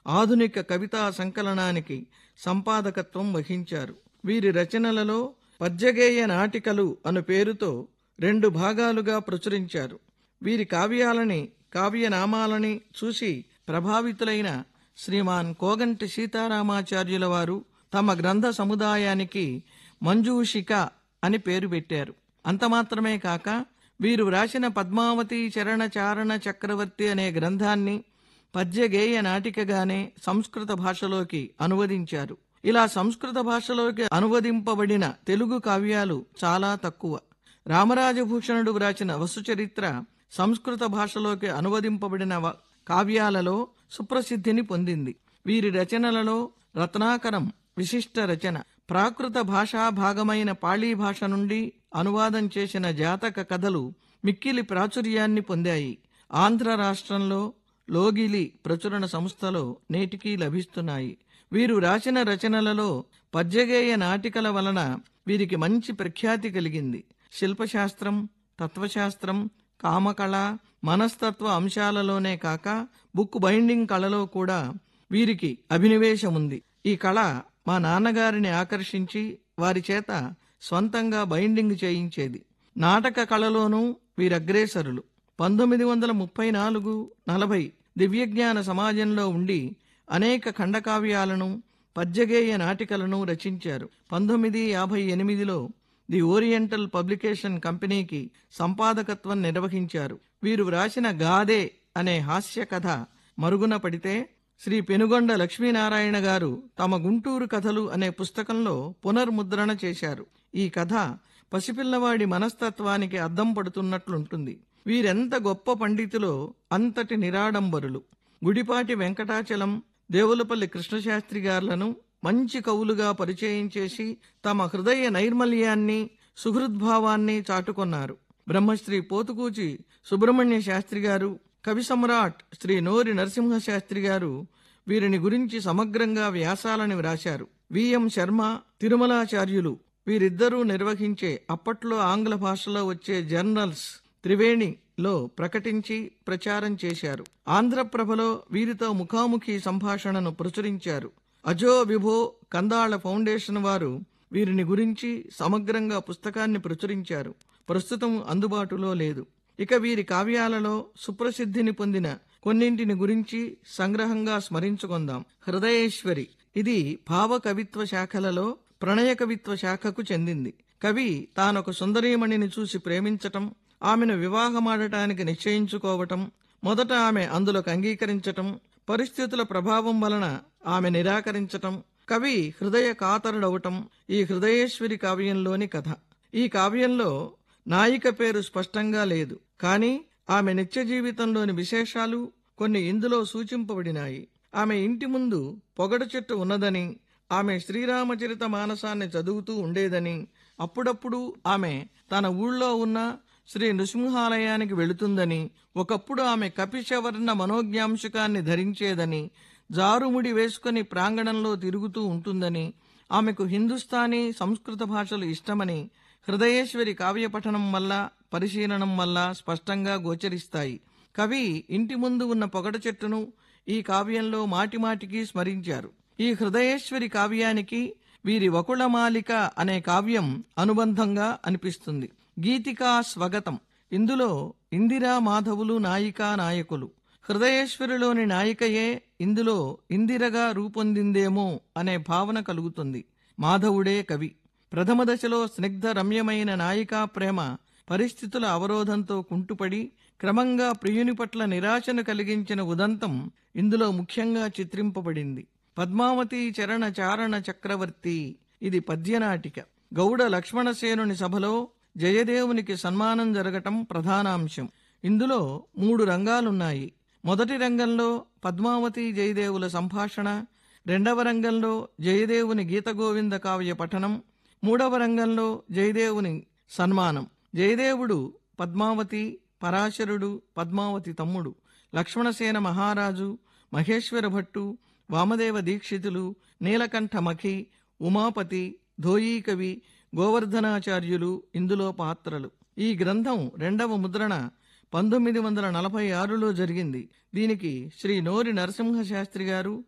ఆధునిక కవితా సంకలనానికి సంపాదకత్వం వహించారు వీరి రచనలలో పద్యగేయ నాటికలు అను పేరుతో రెండు భాగాలుగా ప్రచురించారు వీరి కావ్యాలని కావ్యనామాలని చూసి ప్రభావితులైన శ్రీమాన్ కోగంటి సీతారామాచార్యుల వారు తమ గ్రంథ సముదాయానికి మంజూషిక అని పేరు పెట్టారు అంత మాత్రమే కాక వీరు వ్రాసిన పద్మావతి చరణ చారణ చక్రవర్తి అనే గ్రంథాన్ని పద్యగేయ నాటికగానే సంస్కృత భాషలోకి అనువదించారు ఇలా సంస్కృత భాషలోకి అనువదింపబడిన తెలుగు కావ్యాలు చాలా తక్కువ రామరాజభూషణుడు వ్రాసిన వసుచరిత్ర సంస్కృత భాషలోకి అనువదింపబడిన వ- కావ్యాలలో సుప్రసిద్ధిని పొందింది వీరి రచనలలో రత్నాకరం విశిష్ట రచన ప్రాకృత భాషా భాగమైన పాళీ భాష నుండి అనువాదం చేసిన జాతక కథలు మిక్కిలి ప్రాచుర్యాన్ని పొందాయి ఆంధ్ర రాష్ట్రంలో లోగిలి ప్రచురణ సంస్థలో నేటికీ లభిస్తున్నాయి వీరు రాసిన రచనలలో పద్యగేయ నాటికల వలన వీరికి మంచి ప్రఖ్యాతి కలిగింది శిల్పశాస్త్రం తత్వశాస్త్రం కామకళ మనస్తత్వ అంశాలలోనే కాక బుక్ బైండింగ్ కళలో కూడా వీరికి అభినివేశముంది ఈ కళ మా నాన్నగారిని ఆకర్షించి వారి చేత స్వంతంగా బైండింగ్ చేయించేది నాటక కళలోనూ వీరగ్రేసరులు పంతొమ్మిది వందల ముప్పై నాలుగు నలభై దివ్యజ్ఞాన సమాజంలో ఉండి అనేక ఖండకావ్యాలను పద్యగేయ నాటికలను రచించారు పంతొమ్మిది యాభై ఎనిమిదిలో ది ఓరియంటల్ పబ్లికేషన్ కంపెనీకి సంపాదకత్వం నిర్వహించారు వీరు వ్రాసిన గాదే అనే హాస్య కథ మరుగున పడితే శ్రీ పెనుగొండ లక్ష్మీనారాయణ గారు తమ గుంటూరు కథలు అనే పుస్తకంలో పునర్ముద్రణ చేశారు ఈ కథ పసిపిల్లవాడి మనస్తత్వానికి అద్దం పడుతున్నట్లుంటుంది వీరెంత గొప్ప పండితులో అంతటి నిరాడంబరులు గుడిపాటి వెంకటాచలం దేవులపల్లి కృష్ణశాస్త్రి గారులను మంచి కవులుగా పరిచయం చేసి తమ హృదయ నైర్మల్యాన్ని సుహృద్భావాన్ని చాటుకొన్నారు బ్రహ్మశ్రీ పోతుకూచి సుబ్రహ్మణ్య శాస్త్రి గారు కవి సమ్రాట్ శ్రీ నోరి నరసింహ శాస్త్రి గారు వీరిని గురించి సమగ్రంగా వ్యాసాలని వ్రాశారు విఎం శర్మ తిరుమలాచార్యులు వీరిద్దరూ నిర్వహించే అప్పట్లో ఆంగ్ల భాషలో వచ్చే జర్నల్స్ త్రివేణిలో ప్రకటించి ప్రచారం చేశారు ఆంధ్రప్రభలో వీరితో ముఖాముఖి సంభాషణను ప్రచురించారు అజో విభో కందాళ ఫౌండేషన్ వారు వీరిని గురించి సమగ్రంగా పుస్తకాన్ని ప్రచురించారు ప్రస్తుతం అందుబాటులో లేదు ఇక వీరి కావ్యాలలో సుప్రసిద్ధిని పొందిన కొన్నింటిని గురించి సంగ్రహంగా స్మరించుకుందాం హృదయేశ్వరి ఇది భావ కవిత్వ శాఖలలో ప్రణయ కవిత్వ శాఖకు చెందింది కవి తానొక సుందరీమణిని చూసి ప్రేమించటం ఆమెను వివాహమాడటానికి నిశ్చయించుకోవటం మొదట ఆమె అందులోకి అంగీకరించటం పరిస్థితుల ప్రభావం వలన ఆమె నిరాకరించటం కవి హృదయ కాతరుడవటం ఈ హృదయేశ్వరి కావ్యంలోని కథ ఈ కావ్యంలో నాయిక పేరు స్పష్టంగా లేదు కానీ ఆమె నిత్య జీవితంలోని విశేషాలు కొన్ని ఇందులో సూచింపబడినాయి ఆమె ఇంటి ముందు పొగడు చెట్టు ఉన్నదని ఆమె శ్రీరామచరిత మానసాన్ని చదువుతూ ఉండేదని అప్పుడప్పుడు ఆమె తన ఊళ్ళో ఉన్న శ్రీ నృసింహాలయానికి వెళుతుందని ఒకప్పుడు ఆమె కపిశవర్ణ మనోజ్ఞాంశకాన్ని ధరించేదని జారుముడి వేసుకుని ప్రాంగణంలో తిరుగుతూ ఉంటుందని ఆమెకు హిందుస్థానీ సంస్కృత భాషలు ఇష్టమని హృదయేశ్వరి కావ్య పఠనం వల్ల పరిశీలనం వల్ల స్పష్టంగా గోచరిస్తాయి కవి ఇంటి ముందు ఉన్న పొగడ చెట్టును ఈ కావ్యంలో మాటిమాటికి స్మరించారు ఈ హృదయేశ్వరి కావ్యానికి వీరి వకుళమాలిక అనే కావ్యం అనుబంధంగా అనిపిస్తుంది గీతికా స్వగతం ఇందులో ఇందిరా మాధవులు నాయికా నాయకులు హృదయేశ్వరిలోని నాయికయే ఇందులో ఇందిరగా రూపొందిందేమో అనే భావన కలుగుతుంది మాధవుడే కవి ప్రథమ దశలో స్నిగ్ధ రమ్యమైన నాయికా ప్రేమ పరిస్థితుల అవరోధంతో కుంటుపడి క్రమంగా ప్రియుని పట్ల నిరాశను కలిగించిన ఉదంతం ఇందులో ముఖ్యంగా చిత్రింపబడింది పద్మావతి చరణ చారణ చక్రవర్తి ఇది పద్యనాటిక గౌడ లక్ష్మణసేనుని సభలో జయదేవునికి సన్మానం జరగటం ప్రధానాంశం ఇందులో మూడు రంగాలున్నాయి మొదటి రంగంలో పద్మావతి జయదేవుల సంభాషణ రెండవ రంగంలో జయదేవుని గీతగోవింద కావ్య పఠనం మూడవ రంగంలో జయదేవుని సన్మానం జయదేవుడు పద్మావతి పరాశరుడు పద్మావతి తమ్ముడు లక్ష్మణసేన మహారాజు మహేశ్వర భట్టు వామదేవ దీక్షితులు నీలకంఠ మఖి ఉమాపతి ధోయీకవి గోవర్ధనాచార్యులు ఇందులో పాత్రలు ఈ గ్రంథం రెండవ ముద్రణ పంతొమ్మిది వందల నలభై ఆరులో జరిగింది దీనికి శ్రీ నోరి నరసింహ శాస్త్రి గారు